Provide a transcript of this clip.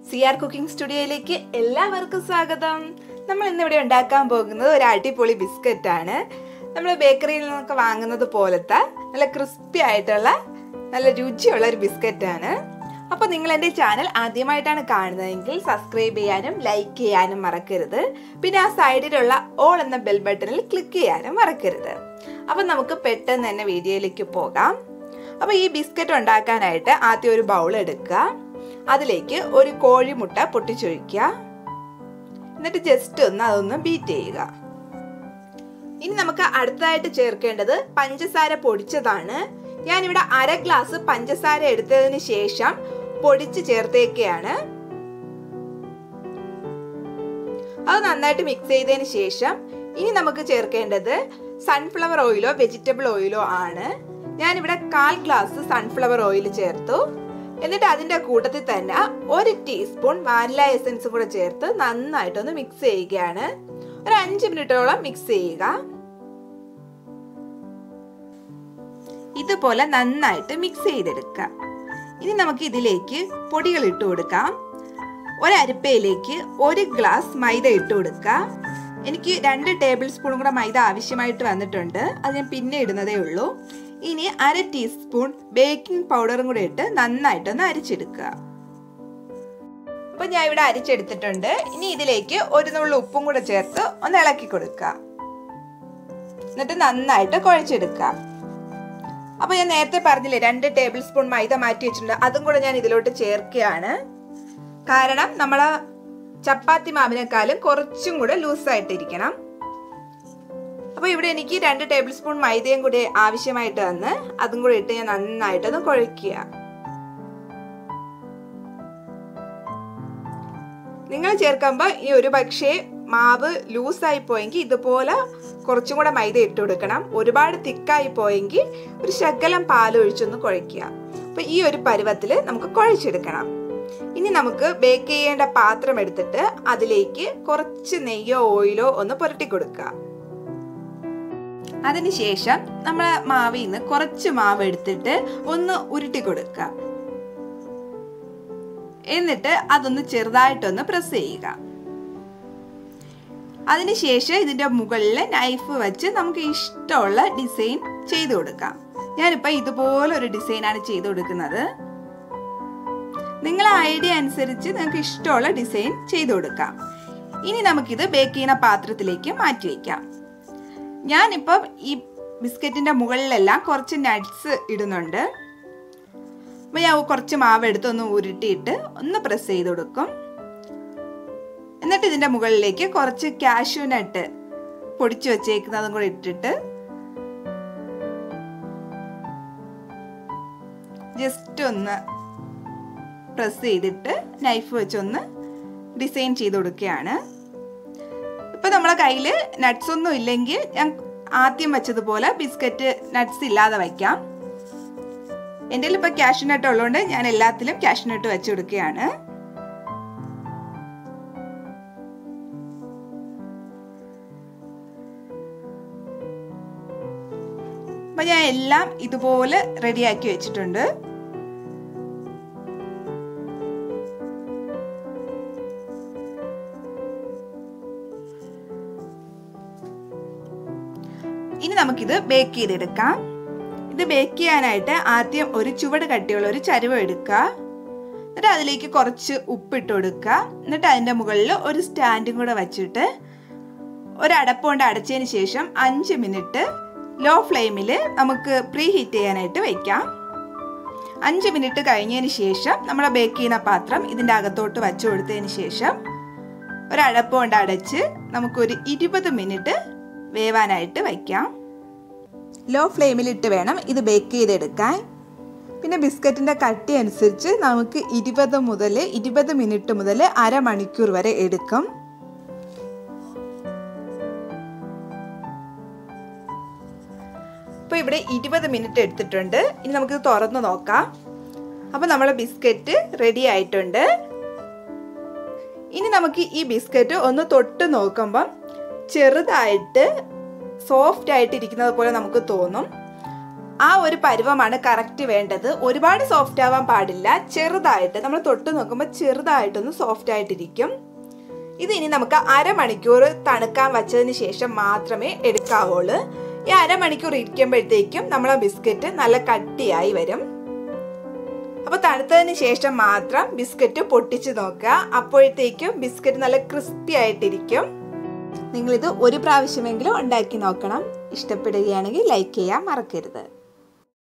C R cooking സ്റ്റുഡിയോയിലേക്ക് എല്ലാവർക്കും സ്വാഗതം നമ്മൾ ഇന്നിവിടെ ഉണ്ടാക്കാൻ പോകുന്നത് ഒരു അടിപൊളി ബിസ്ക്കറ്റ് ആണ് നമ്മൾ ബേക്കറിയിൽ നിന്നൊക്കെ വാങ്ങുന്നത് പോലത്തെ നല്ല ക്രിസ്പി ആയിട്ടുള്ള നല്ല രുചിയുള്ള ഒരു ബിസ്ക്കറ്റ് ആണ് അപ്പോൾ നിങ്ങൾ എൻ്റെ ചാനൽ ആദ്യമായിട്ടാണ് കാണുന്നതെങ്കിൽ സബ്സ്ക്രൈബ് ചെയ്യാനും ലൈക്ക് ചെയ്യാനും മറക്കരുത് പിന്നെ ആ സൈഡിലുള്ള ഓൾ എന്ന ബെൽ ബട്ടണിൽ ക്ലിക്ക് ചെയ്യാനും മറക്കരുത് അപ്പോൾ നമുക്ക് പെട്ടെന്ന് തന്നെ വീഡിയോയിലേക്ക് പോകാം അപ്പോൾ ഈ ബിസ്ക്കറ്റ് ഉണ്ടാക്കാനായിട്ട് ആദ്യം ഒരു ബൗൾ എടുക്കുക അതിലേക്ക് ഒരു കോഴിമുട്ട പൊട്ടിച്ചൊഴിക്കുക എന്നിട്ട് ജസ്റ്റ് ഒന്ന് അതൊന്ന് ബീറ്റ് ചെയ്യുക ഇനി നമുക്ക് അടുത്തതായിട്ട് ചേർക്കേണ്ടത് പഞ്ചസാര പൊടിച്ചതാണ് ഞാനിവിടെ അര ഗ്ലാസ് പഞ്ചസാര എടുത്തതിന് ശേഷം പൊടിച്ച് ചേർത്തേക്കുകയാണ് അത് നന്നായിട്ട് മിക്സ് ചെയ്തതിന് ശേഷം ഇനി നമുക്ക് ചേർക്കേണ്ടത് സൺഫ്ലവർ ഓയിലോ വെജിറ്റബിൾ ഓയിലോ ആണ് ഞാനിവിടെ കാൽ ഗ്ലാസ് സൺഫ്ലവർ ഓയിൽ ചേർത്തു എന്നിട്ട് അതിൻ്റെ കൂട്ടത്തിൽ തന്നെ ഒരു ടീസ്പൂൺ വാനില എസൻസും കൂടെ ചേർത്ത് നന്നായിട്ടൊന്ന് മിക്സ് ചെയ്യുകയാണ് ഒരു അഞ്ച് മിനിറ്റോളം മിക്സ് ചെയ്യുക ഇതുപോലെ നന്നായിട്ട് മിക്സ് ചെയ്തെടുക്കുക ഇനി നമുക്ക് ഇതിലേക്ക് പൊടികൾ ഇട്ട് കൊടുക്കാം ഒരരിപ്പയിലേക്ക് ഒരു ഗ്ലാസ് മൈദ ഇട്ട് കൊടുക്കുക എനിക്ക് രണ്ട് ടേബിൾ സ്പൂൺ കൂടെ മൈദ ആവശ്യമായിട്ട് വന്നിട്ടുണ്ട് അത് ഞാൻ പിന്നെ ഇടുന്നതേ ഉള്ളൂ ഇനി അര ടീസ്പൂൺ ബേക്കിംഗ് പൗഡറും കൂടെ ഇട്ട് നന്നായിട്ടൊന്ന് അരിച്ചെടുക്കുക അപ്പൊ ഞാൻ ഇവിടെ അരിച്ചെടുത്തിട്ടുണ്ട് ഇനി ഇതിലേക്ക് ഒരു നുള്ള ഉപ്പും കൂടെ ചേർത്ത് ഒന്ന് ഇളക്കി കൊടുക്കുക എന്നിട്ട് നന്നായിട്ട് കുഴച്ചെടുക്കുക അപ്പൊ ഞാൻ നേരത്തെ പറഞ്ഞില്ലേ രണ്ട് ടേബിൾ സ്പൂൺ മൈദ മാറ്റി വെച്ചിട്ടുണ്ട് അതും കൂടെ ഞാൻ ഇതിലോട്ട് ചേർക്കുകയാണ് കാരണം നമ്മളെ ചപ്പാത്തി മാവിനേക്കാളും കുറച്ചും കൂടെ ലൂസായിട്ടിരിക്കണം അപ്പോൾ ഇവിടെ എനിക്ക് രണ്ട് ടേബിൾ സ്പൂൺ മൈദയും കൂടി ആവശ്യമായിട്ട് വന്ന് അതും കൂടി ഇട്ട് ഞാൻ നന്നായിട്ടൊന്ന് കുഴയ്ക്കുക നിങ്ങൾ ചേർക്കുമ്പോൾ ഈ ഒരു പക്ഷേ മാവ് ലൂസായി പോയെങ്കിൽ ഇതുപോലെ കുറച്ചും കൂടെ മൈദ ഇട്ട് കൊടുക്കണം ഒരുപാട് തിക്കായി പോയെങ്കിൽ ഒരു ശകലം പാൽ ഒഴിച്ചൊന്ന് കുഴയ്ക്കുക അപ്പോൾ ഈ ഒരു പരുവത്തിൽ നമുക്ക് കുഴച്ചെടുക്കണം ഇനി നമുക്ക് ബേക്ക് ചെയ്യേണ്ട പാത്രം എടുത്തിട്ട് അതിലേക്ക് കുറച്ച് നെയ്യോ ഓയിലോ ഒന്ന് പുരട്ടി കൊടുക്കുക അതിനുശേഷം നമ്മൾ മാവിൽ നിന്ന് കുറച്ച് മാവ് എടുത്തിട്ട് ഒന്ന് ഉരുട്ടി കൊടുക്കുക എന്നിട്ട് അതൊന്ന് ചെറുതായിട്ടൊന്ന് പ്രസ് ചെയ്യുക അതിനുശേഷം ഇതിൻ്റെ മുകളിൽ നൈഫ് വെച്ച് നമുക്ക് ഇഷ്ടമുള്ള ഡിസൈൻ ചെയ്തു കൊടുക്കാം ഞാനിപ്പോൾ ഇതുപോലെ ഒരു ഡിസൈനാണ് ചെയ്തു കൊടുക്കുന്നത് നിങ്ങളെ ഐഡിയ അനുസരിച്ച് നിങ്ങൾക്ക് ഇഷ്ടമുള്ള ഡിസൈൻ ചെയ്തു കൊടുക്കാം ഇനി നമുക്കിത് ബേക്ക് ചെയ്യുന്ന പാത്രത്തിലേക്ക് മാറ്റി വയ്ക്കാം ഞാനിപ്പം ഈ ബിസ്ക്കറ്റിൻ്റെ മുകളിലെല്ലാം കുറച്ച് നട്ട്സ് ഇടുന്നുണ്ട് അപ്പോൾ ഞാൻ കുറച്ച് മാവ് എടുത്ത് ഒന്ന് ഉരുട്ടിയിട്ട് ഒന്ന് പ്രസ് ചെയ്ത് കൊടുക്കും എന്നിട്ട് ഇതിൻ്റെ മുകളിലേക്ക് കുറച്ച് കാഷ്യൂ നട്ട് പൊടിച്ചു വച്ചേക്കുന്നതും കൂടെ ഇട്ടിട്ട് ജസ്റ്റ് ഒന്ന് പ്രസ് ചെയ്തിട്ട് നൈഫ് വെച്ചൊന്ന് ഡിസൈൻ ചെയ്ത് കൊടുക്കുകയാണ് ഇപ്പം നമ്മളെ കയ്യിൽ നട്ട്സ് ഒന്നും ഇല്ലെങ്കിൽ ഞാൻ ആദ്യം വെച്ചതുപോലെ ബിസ്ക്കറ്റ് നട്ട്സ് ഇല്ലാതെ വയ്ക്കാം എൻ്റെ കയ്യിൽ ഇപ്പോൾ ക്യാഷ് നട്ട് ഉള്ളതുകൊണ്ട് ഞാൻ എല്ലാത്തിലും ക്യാഷ് നട്ട് വെച്ച് കൊടുക്കുകയാണ് അപ്പം ഞാൻ എല്ലാം ഇതുപോലെ റെഡിയാക്കി വെച്ചിട്ടുണ്ട് ഇനി നമുക്കിത് ബേക്ക് ചെയ്തെടുക്കാം ഇത് ബേക്ക് ചെയ്യാനായിട്ട് ആദ്യം ഒരു ചുവട് കട്ടിയുള്ള ഒരു ചരുവ എടുക്കുക എന്നിട്ട് അതിലേക്ക് കുറച്ച് ഉപ്പിട്ട് കൊടുക്കുക എന്നിട്ട് അതിൻ്റെ മുകളിൽ ഒരു സ്റ്റാൻഡും കൂടെ വച്ചിട്ട് ഒരു അടപ്പ് കൊണ്ട് അടച്ചതിന് ശേഷം അഞ്ച് മിനിറ്റ് ലോ ഫ്ലെയിമിൽ നമുക്ക് പ്രീ ഹീറ്റ് ചെയ്യാനായിട്ട് വയ്ക്കാം അഞ്ച് മിനിറ്റ് കഴിഞ്ഞതിന് ശേഷം നമ്മൾ ബേക്ക് ചെയ്യുന്ന പാത്രം ഇതിൻ്റെ അകത്തോട്ട് വച്ചു കൊടുത്തതിന് ശേഷം ഒരു അടപ്പ് കൊണ്ട് അടച്ച് നമുക്കൊരു ഇരുപത് മിനിറ്റ് വേവാനായിട്ട് വയ്ക്കാം ലോ ഫ്ലെയിമിലിട്ട് വേണം ഇത് ബേക്ക് ചെയ്തെടുക്കാൻ പിന്നെ ബിസ്ക്കറ്റിൻ്റെ കട്ടി അനുസരിച്ച് നമുക്ക് ഇരുപത് മുതൽ ഇരുപത് മിനിറ്റ് മുതൽ അരമണിക്കൂർ വരെ എടുക്കും അപ്പോൾ ഇവിടെ ഇരുപത് മിനിറ്റ് എടുത്തിട്ടുണ്ട് ഇനി നമുക്ക് തുറന്ന് നോക്കാം അപ്പോൾ നമ്മളെ ബിസ്ക്കറ്റ് റെഡി ആയിട്ടുണ്ട് ഇനി നമുക്ക് ഈ ബിസ്ക്കറ്റ് ഒന്ന് തൊട്ട് നോക്കുമ്പം ചെറുതായിട്ട് സോഫ്റ്റ് ആയിട്ട് ഇരിക്കുന്നത് പോലെ നമുക്ക് തോന്നും ആ ഒരു പരുവമാണ് കറക്റ്റ് വേണ്ടത് ഒരുപാട് സോഫ്റ്റ് ആവാൻ പാടില്ല ചെറുതായിട്ട് നമ്മൾ തൊട്ട് നോക്കുമ്പോൾ ചെറുതായിട്ടൊന്ന് സോഫ്റ്റ് ആയിട്ടിരിക്കും ഇത് ഇനി നമുക്ക് അരമണിക്കൂർ തണുക്കാൻ വച്ചതിന് ശേഷം മാത്രമേ എടുക്കാവുള്ളൂ ഈ അരമണിക്കൂർ ഇരിക്കുമ്പോഴത്തേക്കും നമ്മളെ ബിസ്ക്കറ്റ് നല്ല കട്ടിയായി വരും അപ്പോൾ തണുത്തതിന് ശേഷം മാത്രം ബിസ്ക്കറ്റ് പൊട്ടിച്ച് നോക്കുക അപ്പോഴത്തേക്കും ബിസ്ക്കറ്റ് നല്ല ക്രിസ്പി ആയിട്ടിരിക്കും നിങ്ങളിത് ഒരു പ്രാവശ്യമെങ്കിലും ഉണ്ടാക്കി നോക്കണം ഇഷ്ടപ്പെടുകയാണെങ്കിൽ ലൈക്ക് ചെയ്യാൻ മറക്കരുത്